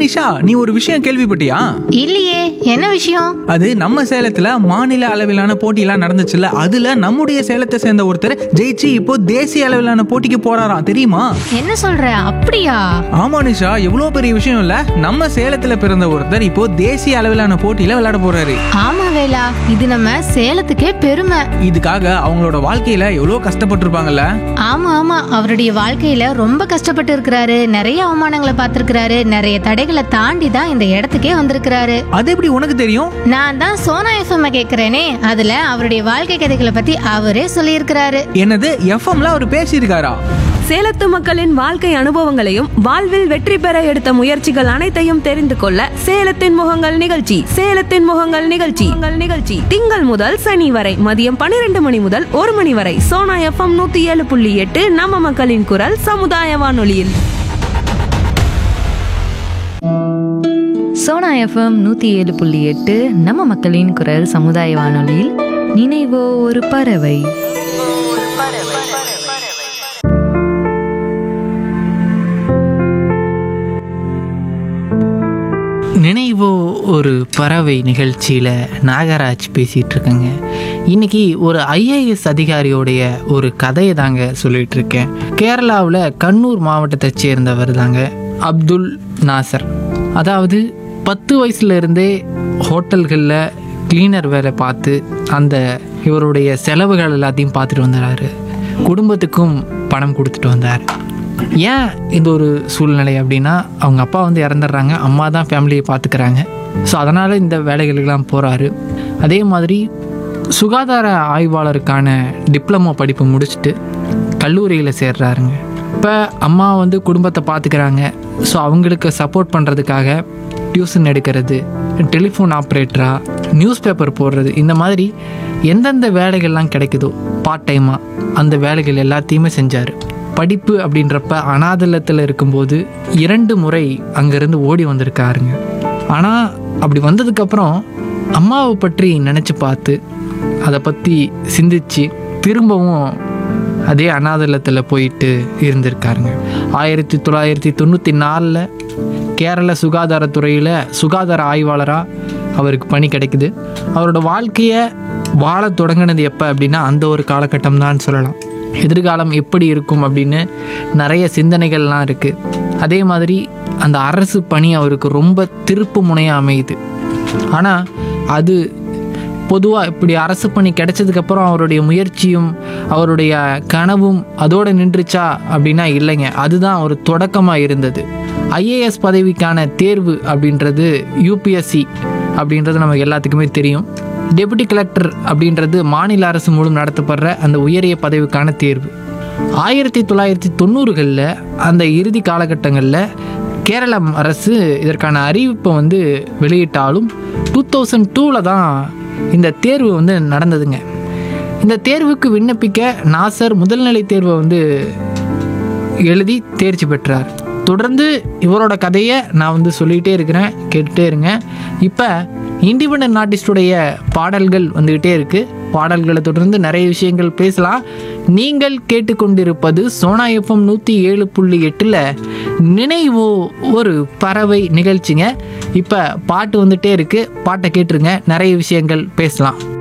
நிஷா நீ ஒரு விஷயம் கேள்விப்பட்டியா இல்லையே என்ன விஷயம் அது நம்ம சேலத்துல மாநில அளவிலான போட்டியெல்லாம் நடந்துச்சுல்ல அதுல நம்முடைய சேலத்தை சேர்ந்த ஒருத்தர் ஜெயிச்சு இப்போ தேசிய அளவிலான போட்டிக்கு போறாராம் தெரியுமா என்ன சொல்ற அப்படியா ஆமா நிஷா எவ்வளவு பெரிய விஷயம் இல்ல நம்ம சேலத்துல பிறந்த ஒருத்தர் இப்போ தேசிய அளவிலான போட்டியில விளையாட போறாரு ஆமா வேலா இது நம்ம சேலத்துக்கே பெருமை இதுக்காக அவங்களோட வாழ்க்கையில எவ்வளவு கஷ்டப்பட்டிருப்பாங்கல்ல ஆமா ஆமா அவருடைய வாழ்க்கையில ரொம்ப கஷ்டப்பட்டு இருக்கிறாரு நிறைய அவமானங்களை பார்த்திருக்கிறாரு நிறைய தடைகளை தாண்டி தான் இந்த இடத்துக்கே வந்திருக்கிறாரு அது எப்படி உனக்கு தெரியும் நான் தான் சோனா எஃப்எம் கேக்குறேனே அதுல அவருடைய வாழ்க்கை கதைகளை பத்தி அவரே சொல்லியிருக்கிறாரு என்னது எஃப்எம்ல அவர் பேசியிருக்காரா சேலத்து மக்களின் வாழ்க்கை அனுபவங்களையும் வாழ்வில் வெற்றி பெற எடுத்த முயற்சிகள் அனைத்தையும் தெரிந்து கொள்ள சேலத்தின் முகங்கள் நிகழ்ச்சி சேலத்தின் முகங்கள் நிகழ்ச்சி உங்கள் நிகழ்ச்சி திங்கள் முதல் சனி வரை மதியம் பன்னிரண்டு மணி முதல் ஒரு மணி வரை சோனா எஃப்எம் நூத்தி ஏழு புள்ளி எட்டு நம்ம மக்களின் குரல் சமுதாய வானொலியில் சோனா எஃப்எம் நூற்றி ஏழு புள்ளி எட்டு நம்ம மக்களின் குரல் சமுதாய வானொலியில் நினைவோ ஒரு பறவை நினைவோ ஒரு பறவை நிகழ்ச்சியில் நாகராஜ் பேசிகிட்டு இருக்கேங்க இன்னைக்கு ஒரு ஐஏஎஸ் அதிகாரியோடைய ஒரு கதையை தாங்க சொல்லிட்டு இருக்கேன் கேரளாவில் கண்ணூர் மாவட்டத்தை சேர்ந்தவர் தாங்க அப்துல் நாசர் அதாவது பத்து வயசுல இருந்தே ஹோட்டல்களில் கிளீனர் வேலை பார்த்து அந்த இவருடைய செலவுகள் எல்லாத்தையும் பார்த்துட்டு வந்தாரு குடும்பத்துக்கும் பணம் கொடுத்துட்டு வந்தார் ஏன் இந்த ஒரு சூழ்நிலை அப்படின்னா அவங்க அப்பா வந்து இறந்துடுறாங்க அம்மா தான் ஃபேமிலியை பார்த்துக்கிறாங்க ஸோ அதனால் இந்த வேலைகளுக்கெல்லாம் போகிறாரு அதே மாதிரி சுகாதார ஆய்வாளருக்கான டிப்ளமோ படிப்பு முடிச்சுட்டு கல்லூரியில் சேர்றாருங்க இப்போ அம்மா வந்து குடும்பத்தை பார்த்துக்கிறாங்க ஸோ அவங்களுக்கு சப்போர்ட் பண்ணுறதுக்காக டியூஷன் எடுக்கிறது டெலிஃபோன் ஆப்ரேட்டரா நியூஸ் பேப்பர் போடுறது இந்த மாதிரி எந்தெந்த வேலைகள்லாம் கிடைக்குதோ பார்ட் டைமாக அந்த வேலைகள் எல்லாத்தையுமே செஞ்சார் படிப்பு அப்படின்றப்ப அனாதலத்தில் இருக்கும்போது இரண்டு முறை அங்கேருந்து ஓடி வந்திருக்காருங்க ஆனால் அப்படி வந்ததுக்கப்புறம் அம்மாவை பற்றி நினச்சி பார்த்து அதை பற்றி சிந்திச்சு திரும்பவும் அதே அனாதலத்தில் போயிட்டு இருந்திருக்காருங்க ஆயிரத்தி தொள்ளாயிரத்தி தொண்ணூற்றி நாலில் கேரள சுகாதாரத்துறையில் சுகாதார ஆய்வாளராக அவருக்கு பணி கிடைக்குது அவரோட வாழ்க்கையை வாழ தொடங்கினது எப்போ அப்படின்னா அந்த ஒரு காலகட்டம் தான் சொல்லலாம் எதிர்காலம் எப்படி இருக்கும் அப்படின்னு நிறைய சிந்தனைகள்லாம் இருக்குது அதே மாதிரி அந்த அரசு பணி அவருக்கு ரொம்ப திருப்பு முனையாக அமையுது ஆனால் அது பொதுவாக இப்படி அரசு பணி கிடைச்சதுக்கப்புறம் அவருடைய முயற்சியும் அவருடைய கனவும் அதோடு நின்றுச்சா அப்படின்னா இல்லைங்க அதுதான் ஒரு தொடக்கமாக இருந்தது ஐஏஎஸ் பதவிக்கான தேர்வு அப்படின்றது யூபிஎஸ்சி அப்படின்றது நமக்கு எல்லாத்துக்குமே தெரியும் டெபுட்டி கலெக்டர் அப்படின்றது மாநில அரசு மூலம் நடத்தப்படுற அந்த உயரிய பதவிக்கான தேர்வு ஆயிரத்தி தொள்ளாயிரத்தி தொண்ணூறுகளில் அந்த இறுதி காலகட்டங்களில் கேரளம் அரசு இதற்கான அறிவிப்பை வந்து வெளியிட்டாலும் டூ தௌசண்ட் டூவில் தான் இந்த தேர்வு வந்து நடந்ததுங்க இந்த தேர்வுக்கு விண்ணப்பிக்க நாசர் முதல்நிலை தேர்வை வந்து எழுதி தேர்ச்சி பெற்றார் தொடர்ந்து இவரோட கதையை நான் வந்து சொல்லிகிட்டே இருக்கிறேன் கேட்டுகிட்டே இருங்க இப்போ இண்டிபெண்ட் ஆர்டிஸ்டுடைய பாடல்கள் வந்துக்கிட்டே இருக்குது பாடல்களை தொடர்ந்து நிறைய விஷயங்கள் பேசலாம் நீங்கள் கேட்டுக்கொண்டிருப்பது சோனா எஃப்எம் நூற்றி ஏழு புள்ளி எட்டில் நினைவோ ஒரு பறவை நிகழ்ச்சிங்க இப்போ பாட்டு வந்துட்டே இருக்குது பாட்டை கேட்டுருங்க நிறைய விஷயங்கள் பேசலாம்